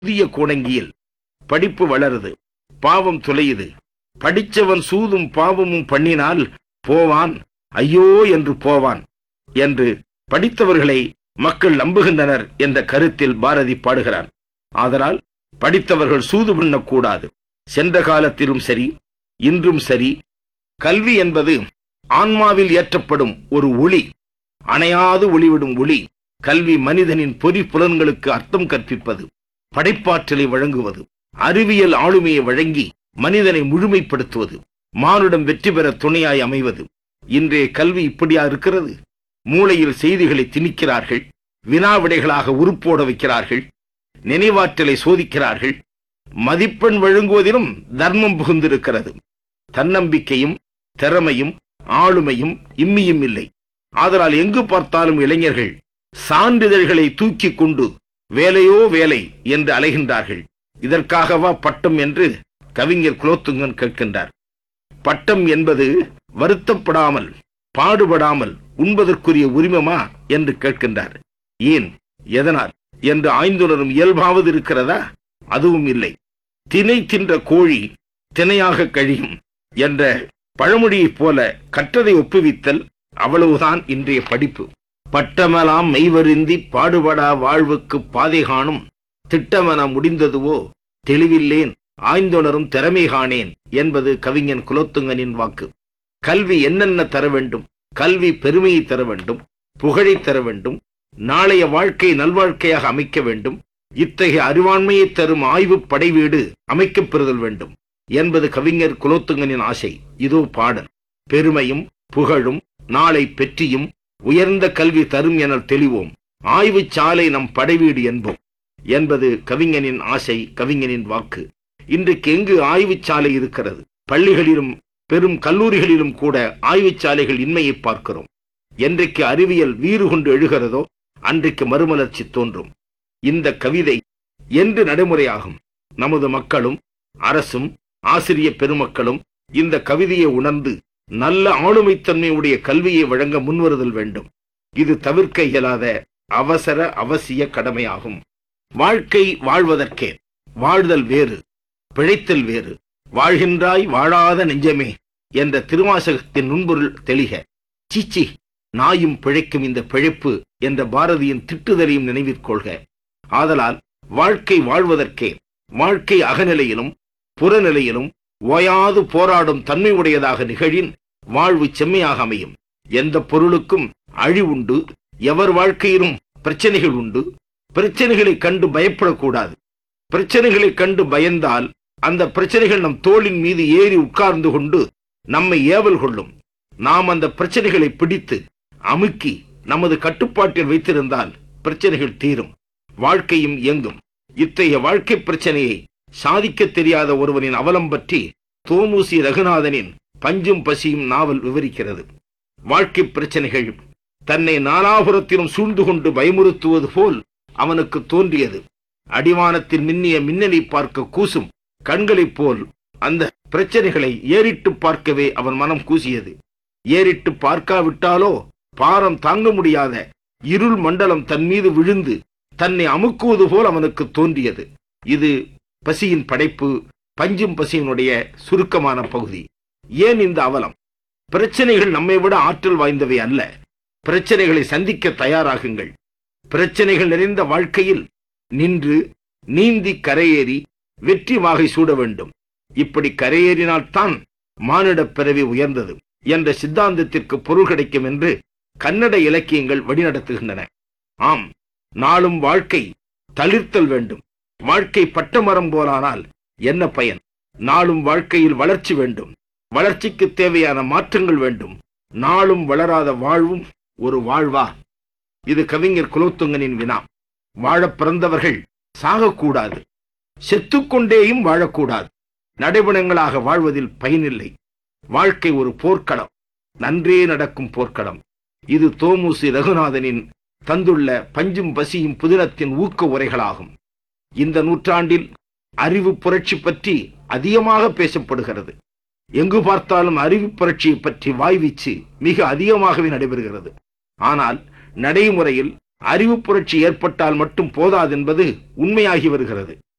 புதிய கோடங்கியில் படிப்பு வளருது பாவம் துளையுது படிச்சவன் சூதும் பாவமும் பண்ணினால் போவான் ஐயோ என்று போவான் என்று படித்தவர்களை மக்கள் நம்புகின்றனர் என்ற கருத்தில் பாரதி பாடுகிறான் ஆதலால் படித்தவர்கள் சூது பண்ணக்கூடாது சென்ற காலத்திலும் சரி இன்றும் சரி கல்வி என்பது ஆன்மாவில் ஏற்றப்படும் ஒரு ஒளி அணையாது ஒளிவிடும் ஒளி கல்வி மனிதனின் பொறி புலன்களுக்கு அர்த்தம் கற்பிப்பது படைப்பாற்றலை வழங்குவது அறிவியல் ஆளுமையை வழங்கி மனிதனை முழுமைப்படுத்துவது மானுடம் வெற்றி பெற துணையாய் அமைவது இன்றைய கல்வி இப்படியா இருக்கிறது மூளையில் செய்திகளை திணிக்கிறார்கள் வினாவிடைகளாக உருப்போட வைக்கிறார்கள் நினைவாற்றலை சோதிக்கிறார்கள் மதிப்பெண் வழங்குவதிலும் தர்மம் புகுந்திருக்கிறது தன்னம்பிக்கையும் திறமையும் ஆளுமையும் இம்மியும் இல்லை ஆதலால் எங்கு பார்த்தாலும் இளைஞர்கள் சான்றிதழ்களை தூக்கிக் கொண்டு வேலையோ வேலை என்று அலைகின்றார்கள் இதற்காகவா பட்டம் என்று கவிஞர் குலோத்துங்கன் கேட்கின்றார் பட்டம் என்பது வருத்தப்படாமல் பாடுபடாமல் உண்பதற்குரிய உரிமமா என்று கேட்கின்றார் ஏன் எதனால் என்று ஆய்ந்துணரும் இயல்பாவது இருக்கிறதா அதுவும் இல்லை திணை தின்ற கோழி திணையாக கழியும் என்ற பழமொழியைப் போல கற்றதை ஒப்புவித்தல் அவ்வளவுதான் இன்றைய படிப்பு பட்டமெல்லாம் மெய்வருந்தி பாடுபடா வாழ்வுக்கு பாதை காணும் திட்டமென முடிந்ததுவோ தெளிவில்லேன் ஆய்ந்துணரும் திறமை காணேன் என்பது கவிஞன் குலோத்துங்கனின் வாக்கு கல்வி என்னென்ன தர வேண்டும் கல்வி பெருமையை தர வேண்டும் புகழை தர வேண்டும் நாளைய வாழ்க்கை நல்வாழ்க்கையாக அமைக்க வேண்டும் இத்தகைய அறிவாண்மையை தரும் ஆய்வு படைவீடு அமைக்கப் பெறுதல் வேண்டும் என்பது கவிஞர் குலோத்துங்கனின் ஆசை இதோ பாடல் பெருமையும் புகழும் நாளை பெற்றியும் உயர்ந்த கல்வி தரும் என தெளிவோம் ஆய்வுச் சாலை நம் படைவீடு என்போம் என்பது கவிஞனின் ஆசை கவிஞனின் வாக்கு இன்றைக்கு எங்கு ஆய்வுச் சாலை இருக்கிறது பள்ளிகளிலும் பெரும் கல்லூரிகளிலும் கூட ஆய்வுச் சாலைகள் இன்மையை பார்க்கிறோம் என்றைக்கு அறிவியல் வீறு கொண்டு எழுகிறதோ அன்றைக்கு மறுமலர்ச்சி தோன்றும் இந்த கவிதை என்று நடைமுறையாகும் நமது மக்களும் அரசும் ஆசிரிய பெருமக்களும் இந்த கவிதையை உணர்ந்து நல்ல ஆளுமைத்தன்மையுடைய கல்வியை வழங்க முன்வருதல் வேண்டும் இது தவிர்க்க இயலாத அவசர அவசிய கடமையாகும் வாழ்க்கை வாழ்வதற்கே வாழ்தல் வேறு பிழைத்தல் வேறு வாழ்கின்றாய் வாழாத நெஞ்சமே என்ற திருவாசகத்தின் நுண்பொருள் தெளிக சீச்சி நாயும் பிழைக்கும் இந்த பிழைப்பு என்ற பாரதியின் திட்டுதலையும் நினைவிற்கொள்க ஆதலால் வாழ்க்கை வாழ்வதற்கே வாழ்க்கை அகநிலையிலும் புறநிலையிலும் ஓயாது போராடும் தன்மை உடையதாக நிகழின் வாழ்வு செம்மையாக அமையும் எந்த பொருளுக்கும் அழிவுண்டு எவர் வாழ்க்கையிலும் பிரச்சனைகள் உண்டு பிரச்சனைகளை கண்டு பயப்படக்கூடாது பிரச்சனைகளை கண்டு பயந்தால் அந்த பிரச்சனைகள் நம் தோளின் மீது ஏறி உட்கார்ந்து கொண்டு நம்மை ஏவல் கொள்ளும் நாம் அந்த பிரச்சனைகளை பிடித்து அமுக்கி நமது கட்டுப்பாட்டில் வைத்திருந்தால் பிரச்சனைகள் தீரும் வாழ்க்கையும் இயங்கும் இத்தகைய வாழ்க்கை பிரச்சனையை சாதிக்க தெரியாத ஒருவனின் அவலம் பற்றி தோமுசி ரகுநாதனின் பஞ்சும் பசியும் நாவல் விவரிக்கிறது வாழ்க்கை பிரச்சனைகள் தன்னை நாலாபுரத்திலும் சூழ்ந்து கொண்டு பயமுறுத்துவது போல் அவனுக்கு தோன்றியது அடிவானத்தில் மின்னிய மின்னலை பார்க்க கூசும் கண்களைப் போல் அந்த பிரச்சனைகளை ஏறிட்டு பார்க்கவே அவன் மனம் கூசியது ஏறிட்டு பார்க்காவிட்டாலோ பாரம் தாங்க முடியாத இருள் மண்டலம் தன் மீது விழுந்து தன்னை அமுக்குவது போல் அவனுக்கு தோன்றியது இது பசியின் படைப்பு பஞ்சும் பசியினுடைய சுருக்கமான பகுதி ஏன் இந்த அவலம் பிரச்சனைகள் நம்மை விட ஆற்றல் வாய்ந்தவை அல்ல பிரச்சனைகளை சந்திக்க தயாராகுங்கள் பிரச்சனைகள் நிறைந்த வாழ்க்கையில் நின்று நீந்தி கரையேறி வெற்றி வாகை சூட வேண்டும் இப்படி கரையேறினால்தான் மானிடப் பிறவி உயர்ந்தது என்ற சித்தாந்தத்திற்கு பொருள் கிடைக்கும் என்று கன்னட இலக்கியங்கள் வழிநடத்துகின்றன ஆம் நாளும் வாழ்க்கை தளிர்த்தல் வேண்டும் வாழ்க்கை பட்டமரம் போலானால் என்ன பயன் நாளும் வாழ்க்கையில் வளர்ச்சி வேண்டும் வளர்ச்சிக்கு தேவையான மாற்றங்கள் வேண்டும் நாளும் வளராத வாழ்வும் ஒரு வாழ்வா இது கவிஞர் குலோத்துங்கனின் வினா வாழப் பிறந்தவர்கள் சாகக்கூடாது செத்துக்கொண்டேயும் வாழக்கூடாது நடைபெணங்களாக வாழ்வதில் பயனில்லை வாழ்க்கை ஒரு போர்க்களம் நன்றே நடக்கும் போர்க்களம் இது தோமுசி ரகுநாதனின் தந்துள்ள பஞ்சும் பசியும் புதினத்தின் ஊக்க உரைகளாகும் இந்த நூற்றாண்டில் அறிவு புரட்சி பற்றி அதிகமாக பேசப்படுகிறது எங்கு பார்த்தாலும் அறிவு புரட்சியை பற்றி வாய்வீச்சு மிக அதிகமாகவே நடைபெறுகிறது ஆனால் நடைமுறையில் அறிவு புரட்சி ஏற்பட்டால் மட்டும் போதாதென்பது உண்மையாகி வருகிறது